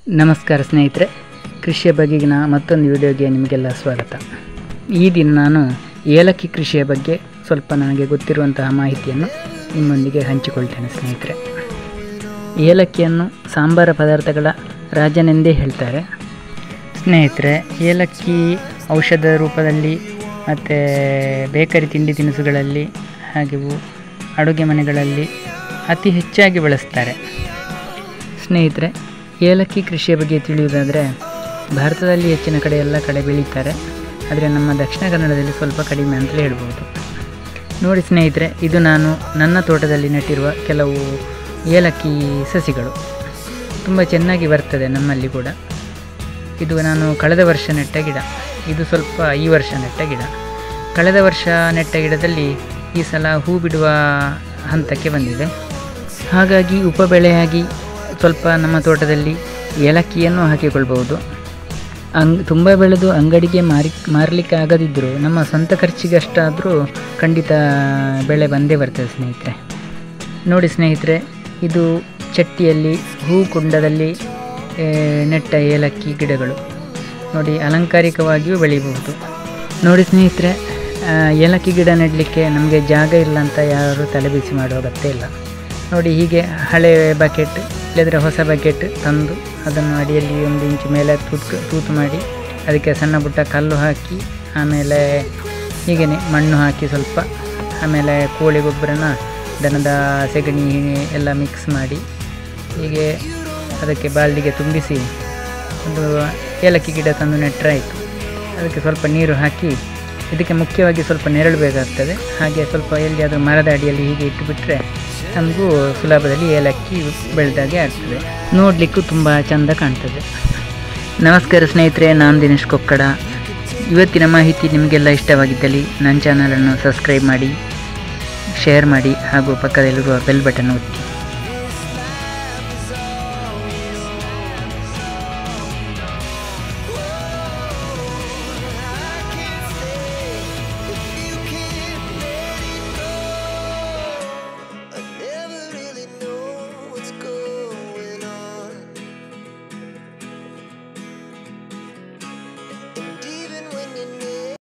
ನಮಸ್ಕಾರ ಸ್ನೇಹಿತರೆ ಕೃಷಿಯ ಬಗೆಗಿನ ಮತ್ತೊಂದು ವಿಡಿಯೋಗೆ ನಿಮಗೆಲ್ಲ ಸ್ವಾಗತ ಈ ದಿನ ನಾನು ಏಲಕ್ಕಿ ಕೃಷಿಯ ಬಗ್ಗೆ ಸ್ವಲ್ಪ ನನಗೆ ಗೊತ್ತಿರುವಂತಹ ಮಾಹಿತಿಯನ್ನು ನಿಮ್ಮೊಂದಿಗೆ ಹಂಚಿಕೊಳ್ತೇನೆ ಸ್ನೇಹಿತರೆ ಏಲಕ್ಕಿಯನ್ನು ಸಾಂಬಾರ ಪದಾರ್ಥಗಳ ರಾಜನೆಂದೇ ಹೇಳ್ತಾರೆ ಸ್ನೇಹಿತರೆ ಏಲಕ್ಕಿ ಔಷಧ ರೂಪದಲ್ಲಿ ಮತ್ತು ಬೇಕರಿ ತಿಂಡಿ ತಿನಿಸುಗಳಲ್ಲಿ ಹಾಗೆಯೂ ಅಡುಗೆ ಮನೆಗಳಲ್ಲಿ ಅತಿ ಹೆಚ್ಚಾಗಿ ಬಳಸ್ತಾರೆ ಸ್ನೇಹಿತರೆ ಏಲಕ್ಕಿ ಕೃಷಿಯ ಬಗ್ಗೆ ತಿಳಿಯುವುದಾದರೆ ಭಾರತದಲ್ಲಿ ಹೆಚ್ಚಿನ ಕಡೆ ಎಲ್ಲ ಕಡೆ ಬೆಳೀತಾರೆ ಆದರೆ ನಮ್ಮ ದಕ್ಷಿಣ ಕನ್ನಡದಲ್ಲಿ ಸ್ವಲ್ಪ ಕಡಿಮೆ ಅಂತಲೇ ಹೇಳ್ಬೋದು ನೋಡಿ ಸ್ನೇಹಿತರೆ ಇದು ನಾನು ನನ್ನ ತೋಟದಲ್ಲಿ ನೆಟ್ಟಿರುವ ಕೆಲವು ಏಲಕ್ಕಿ ಸಸಿಗಳು ತುಂಬ ಚೆನ್ನಾಗಿ ಬರ್ತದೆ ನಮ್ಮಲ್ಲಿ ಕೂಡ ಇದು ನಾನು ಕಳೆದ ವರ್ಷ ನೆಟ್ಟ ಗಿಡ ಇದು ಸ್ವಲ್ಪ ಈ ವರ್ಷ ನೆಟ್ಟ ಗಿಡ ಕಳೆದ ವರ್ಷ ನೆಟ್ಟ ಗಿಡದಲ್ಲಿ ಈ ಸಲ ಹೂ ಬಿಡುವ ಹಂತಕ್ಕೆ ಬಂದಿದೆ ಹಾಗಾಗಿ ಉಪಬೆಳೆಯಾಗಿ ಸ್ವಲ್ಪ ನಮ್ಮ ತೋಟದಲ್ಲಿ ಏಲಕ್ಕಿಯನ್ನು ಹಾಕಿಕೊಳ್ಬಹುದು ಅಂಗ್ ತುಂಬ ಬೆಳೆದು ಅಂಗಡಿಗೆ ಮಾರಿ ಮಾರಲಿಕ್ಕೆ ಆಗದಿದ್ದರೂ ನಮ್ಮ ಸ್ವಂತ ಖರ್ಚಿಗಷ್ಟಾದರೂ ಖಂಡಿತ ಬೆಳೆ ಬಂದೇ ಬರ್ತದೆ ಸ್ನೇಹಿತರೆ ನೋಡಿ ಸ್ನೇಹಿತರೆ ಇದು ಚಟ್ಟಿಯಲ್ಲಿ ಹೂ ಕುಂಡದಲ್ಲಿ ಆ, ನೆಟ್ಟ ಏಲಕ್ಕಿ ಗಿಡಗಳು ನೋಡಿ ಅಲಂಕಾರಿಕವಾಗಿಯೂ ಬೆಳೀಬಹುದು ನೋಡಿ ಸ್ನೇಹಿತರೆ ಆ, ಏಲಕ್ಕಿ ಗಿಡ ನೆಡಲಿಕ್ಕೆ ನಮಗೆ ಜಾಗ ಇಲ್ಲ ಅಂತ ಯಾರು ತಲೆಬಿಸಿ ಮಾಡುವ ಅಗತ್ಯ ಇಲ್ಲ ನೋಡಿ ಹೀಗೆ ಹಳೆ ಬಕೆಟ್ ಇಲ್ಲದ್ರೆ ಹೊಸ ಬಕೆಟ್ ತಂದು ಅದನ್ನು ಅಡಿಯಲ್ಲಿ ಒಂದು ಇಂಚು ಮೇಲೆ ತೂತು ತೂತು ಮಾಡಿ ಅದಕ್ಕೆ ಸಣ್ಣ ಪುಟ್ಟ ಕಲ್ಲು ಹಾಕಿ ಆಮೇಲೆ ಹೀಗೇ ಮಣ್ಣು ಹಾಕಿ ಸ್ವಲ್ಪ ಆಮೇಲೆ ಕೋಳಿ ಗೊಬ್ಬರನ ದನದ ಸೆಗಣಿ ಎಲ್ಲ ಮಿಕ್ಸ್ ಮಾಡಿ ಹೀಗೆ ಅದಕ್ಕೆ ಬಾಲ್ಡಿಗೆ ತುಂಬಿಸಿ ಒಂದು ಏಲಕ್ಕಿ ಗಿಡ ತಂದು ನೆಟ್ಟರಾಯಿತು ಅದಕ್ಕೆ ಸ್ವಲ್ಪ ನೀರು ಹಾಕಿ ಇದಕ್ಕೆ ಮುಖ್ಯವಾಗಿ ಸ್ವಲ್ಪ ನೆರಳು ಬೇಕಾಗ್ತದೆ ಹಾಗೆ ಸ್ವಲ್ಪ ಎಲ್ಲಿಯಾದರೂ ಮರದ ಅಡಿಯಲ್ಲಿ ಹೀಗೆ ಇಟ್ಟುಬಿಟ್ರೆ ನಮಗೂ ಸುಲಭದಲ್ಲಿ ಏಲಕ್ಕಿ ಬೆಳೆದಾಗೆ ಆಗ್ತದೆ ನೋಡಲಿಕ್ಕೂ ತುಂಬ ಚೆಂದ ಕಾಣ್ತದೆ ನಮಸ್ಕಾರ ಸ್ನೇಹಿತರೆ ನಾನು ದಿನೇಶ್ ಕೊಕ್ಕಡ ಇವತ್ತಿನ ಮಾಹಿತಿ ನಿಮಗೆಲ್ಲ ಇಷ್ಟವಾಗಿದ್ದಲ್ಲಿ ನನ್ನ ಚಾನಲನ್ನು ಸಬ್ಸ್ಕ್ರೈಬ್ ಮಾಡಿ ಶೇರ್ ಮಾಡಿ ಹಾಗೂ ಪಕ್ಕದಲ್ಲಿರುವ ಬೆಲ್ ಬಟನ್ ಒತ್ತಿ